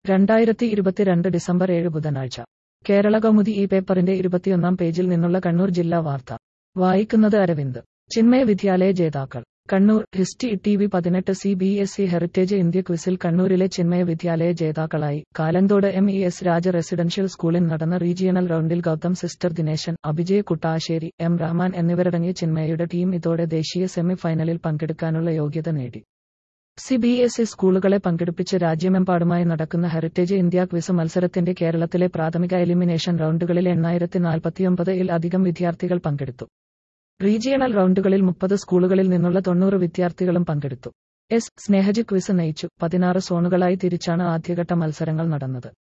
രണ്ടായിരത്തി ഇരുപത്തിരണ്ട് ഡിസംബർ ഏഴ് ബുധനാഴ്ച കേരള കൗമുദി ഈ പേപ്പറിന്റെ ഇരുപത്തിയൊന്നാം പേജിൽ നിന്നുള്ള കണ്ണൂർ ജില്ലാ വാർത്ത വായിക്കുന്നത് അരവിന്ദ് ചിന്മയ വിദ്യാലയ ജേതാക്കൾ കണ്ണൂർ ഹിസ്റ്റി ടി വി പതിനെട്ട് C B S E heritage India ക്വിസിൽ കണ്ണൂരിലെ ചിന്മയ വിദ്യാലയ ജേതാക്കളായി Kalanthode M E S Raja residential സ്കൂളിൽ നടന്ന റീജിയണൽ റൗണ്ടിൽ ഗൗതം സിസ്റ്റർ ദിനേശൻ അഭിജയ് കുട്ടാശ്ശേരി എം റഹ്മാൻ എന്നിവരടങ്ങിയ ചിന്മയയുടെ ടീം ഇതോടെ ദേശീയ സെമി ഫൈനലിൽ പങ്കെടുക്കാനുള്ള യോഗ്യത നേടി സി ബി എസ് ഇ സ്കൂളുകളെ പങ്കെടുപ്പിച്ച് രാജ്യമെമ്പാടുമായി നടക്കുന്ന ഹെറിറ്റേജ് ഇന്ത്യ ക്വിസ് മത്സരത്തിന്റെ കേരളത്തിലെ പ്രാഥമിക എലിമിനേഷൻ റൗണ്ടുകളിൽ എണ്ണായിരത്തി നാൽപ്പത്തിയൊമ്പത് ഇൽ അധികം വിദ്യാർത്ഥികൾ പങ്കെടുത്തു റീജിയണൽ റൗണ്ടുകളിൽ മുപ്പത് സ്കൂളുകളിൽ നിന്നുള്ള തൊണ്ണൂറ് വിദ്യാർത്ഥികളും പങ്കെടുത്തു എസ് സ്നേഹജി ക്വിസ് നയിച്ചു പതിനാറ് സോണുകളായി തിരിച്ചാണ് ആദ്യഘട്ട മത്സരങ്ങൾ നടന്നത്